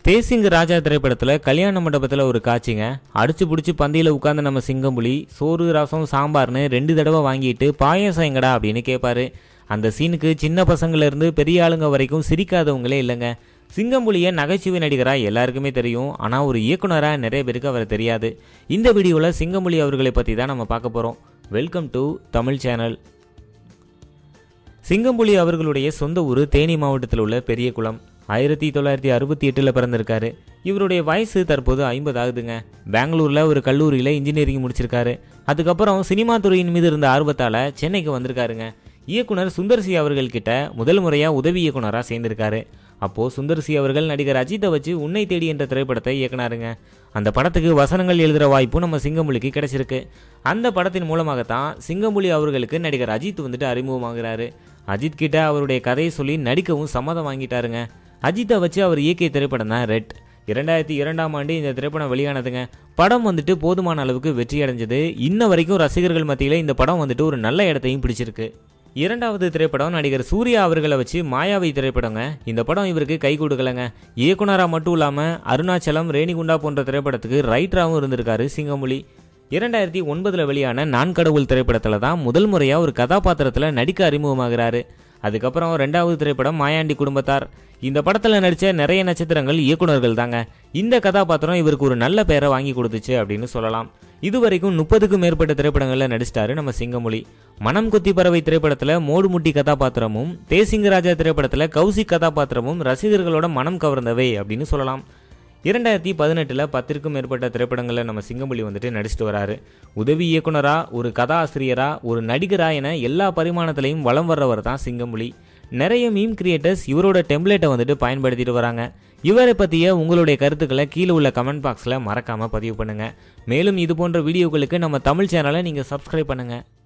தேசிங்க ராஜா திரைப்படத்தில் கல்யாண மண்டபத்தில் ஒரு காட்சிங்க அடிச்சு பிடிச்சி பந்தியில் உட்காந்து நம்ம சிங்கம்புலி சோறு ரசம் சாம்பார்னு ரெண்டு தடவை வாங்கிட்டு பாயாசம் எங்கடா அப்படின்னு கேட்பாரு அந்த சீனுக்கு சின்ன பசங்கள்லேருந்து பெரிய ஆளுங்க வரைக்கும் சிரிக்காதவங்களே இல்லைங்க சிங்கம்புலியை நகைச்சுவை நடிகராக எல்லாருக்குமே தெரியும் ஆனால் ஒரு இயக்குனராக நிறைய பேருக்கு அவர் தெரியாது இந்த வீடியோவில் சிங்கம்புலி அவர்களை பற்றி தான் நம்ம பார்க்க போகிறோம் welcome to Tamil channel Singampuli அவர்களுடைய சொந்த ஊர் தேனி மாவட்டத்தில் உள்ள பெரிய குளம் ஆயிரத்தி தொள்ளாயிரத்தி அறுபத்தி எட்டில் பிறந்திருக்காரு இவருடைய வயசு தற்போது ஐம்பது ஆகுதுங்க பெங்களூரில் ஒரு கல்லூரியில் இன்ஜினியரிங் முடிச்சிருக்காரு அதுக்கப்புறம் சினிமா துறையின் மீது இருந்த ஆர்வத்தால் சென்னைக்கு வந்திருக்காருங்க இயக்குனர் சுந்தர்சி அவர்கள் கிட்ட முதல் முறையாக உதவி இயக்குனராக சேர்ந்திருக்காரு அப்போது சுந்தர்சி அவர்கள் நடிகர் அஜித்தை வச்சு உன்னை தேடி என்ற திரைப்படத்தை இயக்குனாருங்க அந்த படத்துக்கு வசனங்கள் எழுதுகிற வாய்ப்பும் நம்ம சிங்கமொழிக்கு கிடைச்சிருக்கு அந்த படத்தின் மூலமாகத்தான் சிங்கமொழி அவர்களுக்கு நடிகர் அஜித் வந்துட்டு அறிமுகமாகிறாரு அஜித் கிட்ட அவருடைய கதையை சொல்லி நடிக்கவும் சம்மதம் வாங்கிட்டாருங்க அஜித்தை வச்சு அவர் இயக்கிய திரைப்படம் தான் ரெட் இரண்டாயிரத்தி இரண்டாம் ஆண்டு இந்த திரைப்படம் வெளியானதுங்க படம் வந்துட்டு போதுமான அளவுக்கு வெற்றி அடைஞ்சது இன்ன வரைக்கும் ரசிகர்கள் மத்தியில் இந்த படம் வந்துட்டு ஒரு நல்ல இடத்தையும் பிடிச்சிருக்கு இரண்டாவது திரைப்படம் நடிகர் சூர்யா அவர்களை வச்சு மாயாவி திரைப்படங்க இந்த படம் இவருக்கு கை கொடுக்கலங்க இயக்குனராக மட்டும் இல்லாமல் அருணாச்சலம் ரேணிகுண்டா போன்ற திரைப்படத்துக்கு ரைட்டராகவும் இருந்திருக்காரு சிங்கமொழி இரண்டாயிரத்தி ஒன்பதில் வெளியான நான் கடவுள் திரைப்படத்தில் தான் முதல் முறையாக ஒரு கதாபாத்திரத்தில் நடிக்க அறிமுகமாகிறாரு அதுக்கப்புறம் ரெண்டாவது திரைப்படம் மாயாண்டி குடும்பத்தார் இந்த படத்தில் நடித்த நிறைய நட்சத்திரங்கள் இயக்குனர்கள் தாங்க இந்த கதாபாத்திரம் இவருக்கு ஒரு நல்ல பெயரை வாங்கி கொடுத்துச்சு அப்படின்னு சொல்லலாம் இதுவரைக்கும் முப்பதுக்கும் மேற்பட்ட திரைப்படங்களில் நடிச்சிட்டாரு நம்ம சிங்கமொழி மனம் கொத்தி பறவை திரைப்படத்தில் மோடுமுட்டி கதாபாத்திரமும் தேசிங்கராஜா திரைப்படத்தில் கௌசிக் கதாபாத்திரமும் ரசிகர்களோட மனம் கவர்ந்தவை அப்படின்னு சொல்லலாம் இரண்டாயிரத்தி பதினெட்டில் பத்திற்கும் மேற்பட்ட திரைப்படங்களில் நம்ம சிங்கமொழி வந்துட்டு நடிச்சிட்டு வராரு உதவி இயக்குனராக ஒரு கதாசிரியராக ஒரு நடிகராக என எல்லா பரிமாணத்திலையும் வலம் வர்றவர் தான் சிங்கமொழி நிறைய மீம் கிரியேட்டர்ஸ் இவரோட டெம்ப்ளேட்டை வந்துட்டு பயன்படுத்திட்டு வராங்க இவரை பற்றிய உங்களுடைய கருத்துக்களை கீழே உள்ள கமெண்ட் பாக்ஸில் மறக்காமல் பதிவு பண்ணுங்கள் மேலும் இது போன்ற வீடியோக்களுக்கு நம்ம தமிழ் சேனலை நீங்கள் சப்ஸ்கிரைப் பண்ணுங்கள்